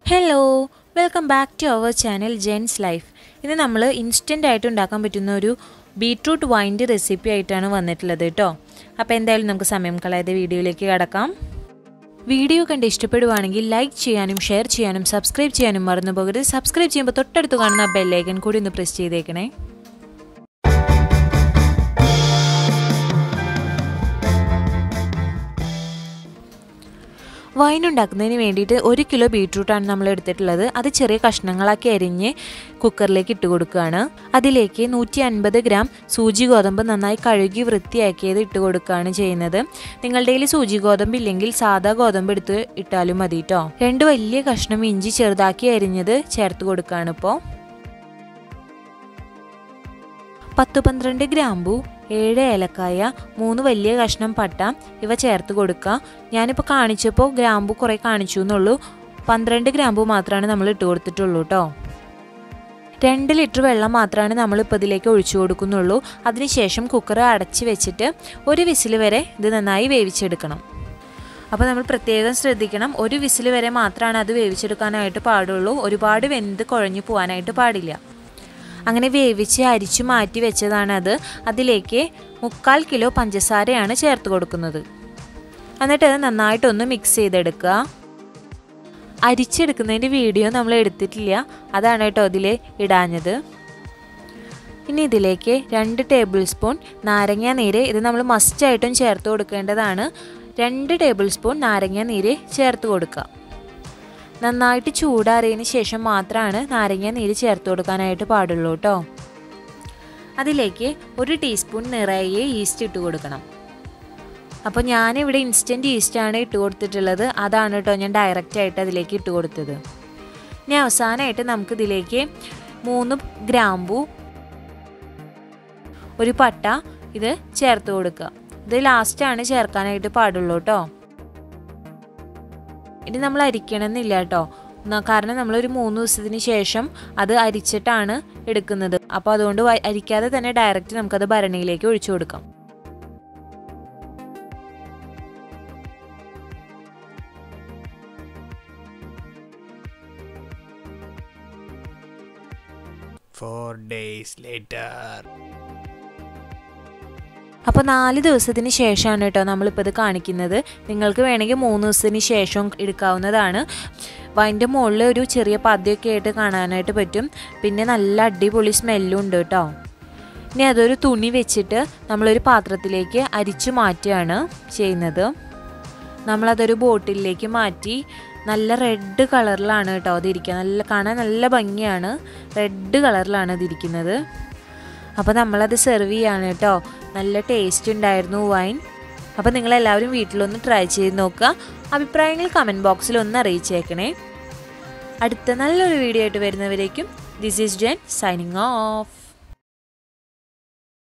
Hello welcome back to our channel Gen's life ഇന്ന് നമ്മൾ instant ആയിട്ട് ഉണ്ടാക്കാൻ പറ്റുന്ന ഒരു ബീട്രൂട്ട് വൈൻ്റെ റെസിപ്പി ആയിട്ടാണ് വന്നിട്ടുള്ളത് കേട്ടോ അപ്പോൾ എന്തായാലും നമുക്ക് സമയം കളയാതെ വീഡിയോയിലേക്ക് കടക്കാം വീഡിയോ കണ്ട് ഇഷ്ടപ്പെടുവാണെങ്കിൽ ലൈക്ക് ചെയ്യാനും ഷെയർ ചെയ്യാനും സബ്സ്ക്രൈബ് ചെയ്യാനും മറന്നു പോകരുത് സബ്സ്ക്രൈബ് ചെയ്യുമ്പോൾ തൊട്ടടുത്ത് കാണുന്ന ബെല്ലൈക്കൻ കൂടി ഒന്ന് പ്രസ് ചെയ്തേക്കണേ വൈൻ ഉണ്ടാക്കുന്നതിന് വേണ്ടിയിട്ട് ഒരു കിലോ ബീട്രൂട്ടാണ് നമ്മൾ എടുത്തിട്ടുള്ളത് അത് ചെറിയ കഷ്ണങ്ങളാക്കി അരിഞ്ഞ് കുക്കറിലേക്ക് ഇട്ട് കൊടുക്കുകയാണ് അതിലേക്ക് നൂറ്റി അൻപത് ഗ്രാം സൂചി ഗോതമ്പ് നന്നായി കഴുകി വൃത്തിയാക്കിയത് ഇട്ട് കൊടുക്കുകയാണ് ചെയ്യുന്നത് നിങ്ങളുടെ കയ്യിൽ സൂചി ഗോതമ്പ് ഇല്ലെങ്കിൽ സാധാ ഗോതമ്പ് എടുത്ത് ഇട്ടാലും മതി കേട്ടോ രണ്ട് വലിയ കഷ്ണം ഇഞ്ചി ചെറുതാക്കി അരിഞ്ഞത് ചേർത്ത് കൊടുക്കുകയാണ് ഇപ്പോൾ പത്ത് പന്ത്രണ്ട് ഗ്രാമ്പു ഏഴ് ഏലക്കായ മൂന്ന് വലിയ കഷ്ണം പട്ട ഇവ ചേർത്ത് കൊടുക്കുക ഞാനിപ്പോൾ കാണിച്ചപ്പോൾ ഗ്രാമ്പു കുറേ കാണിച്ചു എന്നുള്ളൂ പന്ത്രണ്ട് ഗ്രാമ്പു മാത്രമാണ് നമ്മൾ ഇട്ട് കൊടുത്തിട്ടുള്ളൂ കേട്ടോ രണ്ട് ലിറ്റർ വെള്ളം മാത്രമാണ് നമ്മളിപ്പോൾ ഇതിലേക്ക് ഒഴിച്ചു കൊടുക്കുന്നുള്ളൂ അതിനുശേഷം കുക്കർ അടച്ച് വെച്ചിട്ട് ഒരു വിസിൽ വരെ ഇത് നന്നായി വേവിച്ചെടുക്കണം അപ്പോൾ നമ്മൾ പ്രത്യേകം ശ്രദ്ധിക്കണം ഒരു വിസിൽ വരെ മാത്രമാണ് അത് വേവിച്ചെടുക്കാനായിട്ട് പാടുള്ളൂ ഒരുപാട് വെന്ത് കുഴഞ്ഞു പോകാനായിട്ട് പാടില്ല അങ്ങനെ വേവിച്ച് അരിച്ചു മാറ്റി വെച്ചതാണത് അതിലേക്ക് മുക്കാൽ കിലോ പഞ്ചസാരയാണ് ചേർത്ത് കൊടുക്കുന്നത് എന്നിട്ട് അത് നന്നായിട്ടൊന്ന് മിക്സ് ചെയ്തെടുക്കുക അരിച്ചെടുക്കുന്നതിൻ്റെ വീഡിയോ നമ്മൾ എടുത്തിട്ടില്ല അതാണ് കേട്ടോ ഇതിൽ ഇടാഞ്ഞത് ഇനി ഇതിലേക്ക് രണ്ട് ടേബിൾ സ്പൂൺ നാരങ്ങ നീര് ഇത് നമ്മൾ മസ്റ്റായിട്ടും ചേർത്ത് കൊടുക്കേണ്ടതാണ് രണ്ട് ടേബിൾ സ്പൂൺ നാരങ്ങ നീര് ചേർത്ത് കൊടുക്കുക നന്നായിട്ട് ചൂടാറിയതിന് ശേഷം മാത്രമാണ് നാരങ്ങ നീര് ചേർത്ത് കൊടുക്കാനായിട്ട് പാടുള്ളൂ കേട്ടോ അതിലേക്ക് ഒരു ടീസ്പൂൺ നിറയെ ഈസ്റ്റ് ഇട്ട് കൊടുക്കണം അപ്പോൾ ഞാനിവിടെ ഇൻസ്റ്റൻറ്റ് ഈസ്റ്റാണ് ഇട്ട് കൊടുത്തിട്ടുള്ളത് അതാണ് കേട്ടോ ഞാൻ ഡയറക്റ്റ് ആയിട്ട് അതിലേക്ക് ഇട്ട് കൊടുത്തത് ഇനി അവസാനമായിട്ട് നമുക്കിതിലേക്ക് മൂന്ന് ഗ്രാമ്പു ഒരു പട്ട ഇത് ചേർത്ത് കൊടുക്കുക ഇത് ലാസ്റ്റാണ് ചേർക്കാനായിട്ട് പാടുള്ളൂ കേട്ടോ ഇനി നമ്മൾ അരിക്കണമെന്നില്ല കേട്ടോ കാരണം നമ്മളൊരു മൂന്ന് ദിവസത്തിന് ശേഷം അത് അരിച്ചിട്ടാണ് എടുക്കുന്നത് അപ്പോൾ അതുകൊണ്ട് അരിക്കാതെ തന്നെ ഡയറക്റ്റ് നമുക്കത് ഭരണിയിലേക്ക് ഒഴിച്ചു കൊടുക്കാം Four days later. അപ്പോൾ നാല് ദിവസത്തിന് ശേഷമാണ് കേട്ടോ നമ്മളിപ്പോൾ ഇത് കാണിക്കുന്നത് നിങ്ങൾക്ക് വേണമെങ്കിൽ മൂന്ന് ദിവസത്തിന് ശേഷം എടുക്കാവുന്നതാണ് വൈൻ്റെ മുകളിൽ ഒരു ചെറിയ പതിയൊക്കെ ആയിട്ട് കാണാനായിട്ട് പറ്റും പിന്നെ നല്ല അടിപൊളി സ്മെല്ലും ഉണ്ട് കേട്ടോ ഇനി അതൊരു തുണി വെച്ചിട്ട് നമ്മളൊരു പാത്രത്തിലേക്ക് അരിച്ചു മാറ്റുകയാണ് ചെയ്യുന്നത് നമ്മളതൊരു ബോട്ടിലേക്ക് മാറ്റി നല്ല റെഡ് കളറിലാണ് കേട്ടോ അതിരിക്കുക നല്ല കാണാൻ നല്ല ഭംഗിയാണ് റെഡ് കളറിലാണ് ഇതിരിക്കുന്നത് അപ്പോൾ നമ്മളത് സെർവ് ചെയ്യാണ് കേട്ടോ നല്ല ടേസ്റ്റ് ഉണ്ടായിരുന്നു വൈൻ അപ്പോൾ നിങ്ങളെല്ലാവരും വീട്ടിലൊന്ന് ട്രൈ ചെയ്ത് നോക്കുക അഭിപ്രായങ്ങൾ കമൻറ്റ് ബോക്സിൽ ഒന്ന് അറിയിച്ചേക്കണേ അടുത്ത നല്ലൊരു വീഡിയോ ആയിട്ട് വരുന്നവരേക്കും this is Gen signing of